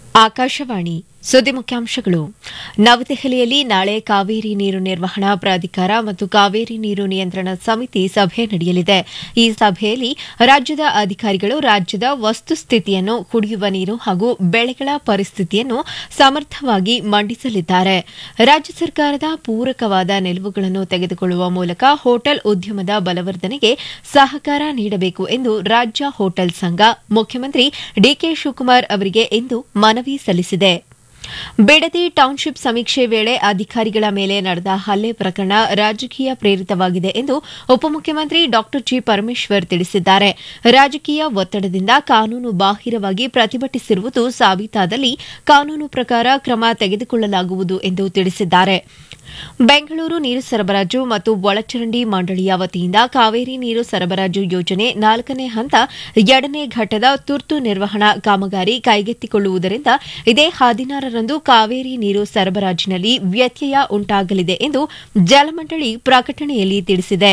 ಆಕಾಶವಾಣಿ ಸುದ್ದಿ ಮುಖ್ಯಾಂಶಗಳು ನವದೆಹಲಿಯಲ್ಲಿ ನಾಳೆ ಕಾವೇರಿ ನೀರು ನಿರ್ವಹಣಾ ಪ್ರಾಧಿಕಾರ ಮತ್ತು ಕಾವೇರಿ ನೀರು ನಿಯಂತ್ರಣ ಸಮಿತಿ ಸಭೆ ನಡೆಯಲಿದೆ ಈ ಸಭೆಯಲ್ಲಿ ರಾಜ್ಯದ ಅಧಿಕಾರಿಗಳು ರಾಜ್ಯದ ವಸ್ತುಸ್ಥಿತಿಯನ್ನು ಕುಡಿಯುವ ನೀರು ಹಾಗೂ ಬೆಳೆಗಳ ಪರಿಸ್ಥಿತಿಯನ್ನು ಸಮರ್ಥವಾಗಿ ಮಂಡಿಸಲಿದ್ದಾರೆ ರಾಜ್ಯ ಸರ್ಕಾರದ ಪೂರಕವಾದ ನಿಲುವುಗಳನ್ನು ತೆಗೆದುಕೊಳ್ಳುವ ಮೂಲಕ ಹೋಟೆಲ್ ಉದ್ಯಮದ ಬಲವರ್ಧನೆಗೆ ಸಹಕಾರ ನೀಡಬೇಕು ಎಂದು ರಾಜ್ಯ ಹೋಟೆಲ್ ಸಂಘ ಮುಖ್ಯಮಂತ್ರಿ ಡಿಕೆ ಶಿವಕುಮಾರ್ ಅವರಿಗೆ ಇಂದು ಮನವಿ ಸಲ್ಲಿಸಿದೆ ಬಿಡದಿ ಟೌನ್ಶಿಪ್ ಸಮೀಕ್ಷೆ ವೇಳೆ ಅಧಿಕಾರಿಗಳ ಮೇಲೆ ನಡೆದ ಹಲ್ಲೆ ಪ್ರಕರಣ ರಾಜಕೀಯ ಪ್ರೇರಿತವಾಗಿದೆ ಎಂದು ಉಪಮುಖ್ಯಮಂತ್ರಿ ಡಾ ಜಿ ಪರಮೇಶ್ವರ್ ತಿಳಿಸಿದ್ದಾರೆ ರಾಜಕೀಯ ಒತ್ತಡದಿಂದ ಕಾನೂನು ಬಾಹಿರವಾಗಿ ಪ್ರತಿಭಟಿಸಿರುವುದು ಸಾಬೀತಾದಲ್ಲಿ ಕಾನೂನು ಪ್ರಕಾರ ಕ್ರಮ ತೆಗೆದುಕೊಳ್ಳಲಾಗುವುದು ಎಂದು ತಿಳಿಸಿದ್ದಾರೆ ಬೆಂಗಳೂರು ನೀರು ಸರಬರಾಜು ಮತ್ತು ಒಳಚರಂಡಿ ಮಂಡಳಿಯ ವತಿಯಿಂದ ಕಾವೇರಿ ನೀರು ಸರಬರಾಜು ಯೋಜನೆ ನಾಲ್ಕನೇ ಹಂತ ಎರಡನೇ ಘಟ್ಟದ ತುರ್ತು ನಿರ್ವಹಣಾ ಕಾಮಗಾರಿ ಕೈಗೆತ್ತಿಕೊಳ್ಳುವುದರಿಂದ ಇದೇ ಹದಿನಾರರಂದು ಕಾವೇರಿ ನೀರು ಸರಬರಾಜಿನಲ್ಲಿ ವ್ಯತ್ಯಯ ಉಂಟಾಗಲಿದೆ ಎಂದು ಜಲಮಂಡಳಿ ಪ್ರಕಟಣೆಯಲ್ಲಿ ತಿಳಿಸಿದೆ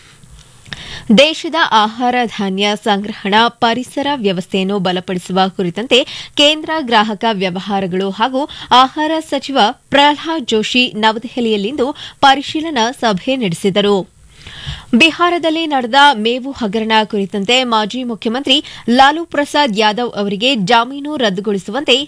ದೇಶದ ಆಹಾರ ಧಾನ್ಯ ಸಂಗ್ರಹಣಾ ಪರಿಸರ ವ್ಯವಸ್ಥೆಯನ್ನು ಬಲಪಡಿಸುವ ಕುರಿತಂತೆ ಕೇಂದ್ರ ಗ್ರಾಹಕ ವ್ಯವಹಾರಗಳು ಹಾಗೂ ಆಹಾರ ಸಚಿವ ಪ್ರಹ್ಲಾದ್ ಜೋಶಿ ನವದೆಹಲಿಯಲ್ಲಿಂದು ಪರಿಶೀಲನಾ ಸಭೆ ನಡೆಸಿದರು ಬಿಹಾರದಲ್ಲಿ ನಡೆದ ಮೇವು ಹಗರಣ ಕುರಿತಂತೆ ಮಾಜಿ ಮುಖ್ಯಮಂತ್ರಿ ಲಾಲು ಪ್ರಸಾದ್ ಯಾದವ್ ಅವರಿಗೆ ಜಾಮೀನು ರದ್ದುಗೊಳಿಸುವಂತೆ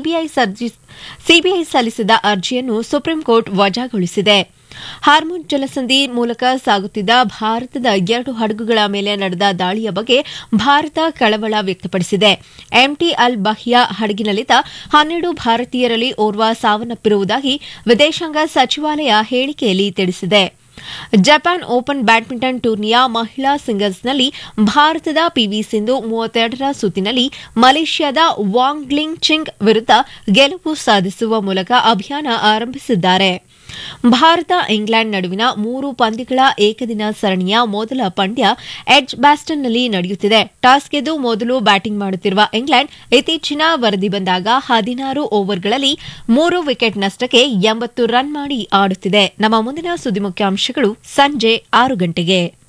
ಸಿಬಿಐ ಸಲ್ಲಿಸಿದ ಅರ್ಜಿಯನ್ನು ಸುಪ್ರೀಂಕೋರ್ಟ್ ವಜಾಗೊಳಿಸಿದೆ ಹಾರ್ಮುಜ್ ಜಲಸಂಧಿ ಮೂಲಕ ಸಾಗುತ್ತಿದ್ದ ಭಾರತದ ಎರಡು ಹಡಗುಗಳ ಮೇಲೆ ನಡೆದ ದಾಳಿಯ ಬಗ್ಗೆ ಭಾರತ ಕಳವಳ ವ್ಯಕ್ತಪಡಿಸಿದೆ ಎಂಟಿ ಅಲ್ ಬಹ್ಯಾ ಹಡಗಿನಲ್ಲಿದ್ದ ಹನ್ನೆರಡು ಭಾರತೀಯರಲ್ಲಿ ಓರ್ವ ಸಾವನ್ನಪ್ಪಿರುವುದಾಗಿ ವಿದೇಶಾಂಗ ಸಚಿವಾಲಯ ಹೇಳಿಕೆಯಲ್ಲಿ ತಿಳಿಸಿದೆ ಜಪಾನ್ ಓಪನ್ ಬ್ಯಾಡ್ಮಿಂಟನ್ ಟೂರ್ನಿಯ ಮಹಿಳಾ ಸಿಂಗಲ್ಸ್ನಲ್ಲಿ ಭಾರತದ ಪಿವಿ ಸಿಂಧು ಮೂವತ್ತೆರಡರ ಸುತ್ತಿನಲ್ಲಿ ಮಲೇಷ್ಯಾದ ವಾಂಗ್ಲಿಂಗ್ ಚಿಂಗ್ ವಿರುದ್ಧ ಗೆಲುವು ಸಾಧಿಸುವ ಮೂಲಕ ಅಭಿಯಾನ ಆರಂಭಿಸಿದ್ದಾರೆ ಭಾರತ ಇಂಗ್ಲೆಂಡ್ ನಡುವಿನ ಮೂರು ಪಂದ್ಯಗಳ ಏಕದಿನ ಸರಣಿಯ ಮೊದಲ ಪಂದ್ಯ ಎಡ್ಜ್ ಬ್ಯಾಸ್ಟನ್ನಲ್ಲಿ ನಡೆಯುತ್ತಿದೆ ಟಾಸ್ ಗೆದ್ದು ಮೊದಲು ಬ್ಯಾಟಿಂಗ್ ಮಾಡುತ್ತಿರುವ ಇಂಗ್ಲೆಂಡ್ ಇತ್ತೀಚಿನ ವರದಿ ಬಂದಾಗ ಹದಿನಾರು ಓವರ್ಗಳಲ್ಲಿ ಮೂರು ವಿಕೆಟ್ ನಷ್ಟಕ್ಕೆ ಎಂಬತ್ತು ರನ್ ಮಾಡಿ ಆಡುತ್ತಿದೆ ನಮ್ಮ ಮುಂದಿನ ಸುದ್ದಿ ಮುಖ್ಯಾಂಶಗಳು ಸಂಜೆ ಆರು ಗಂಟೆಗೆ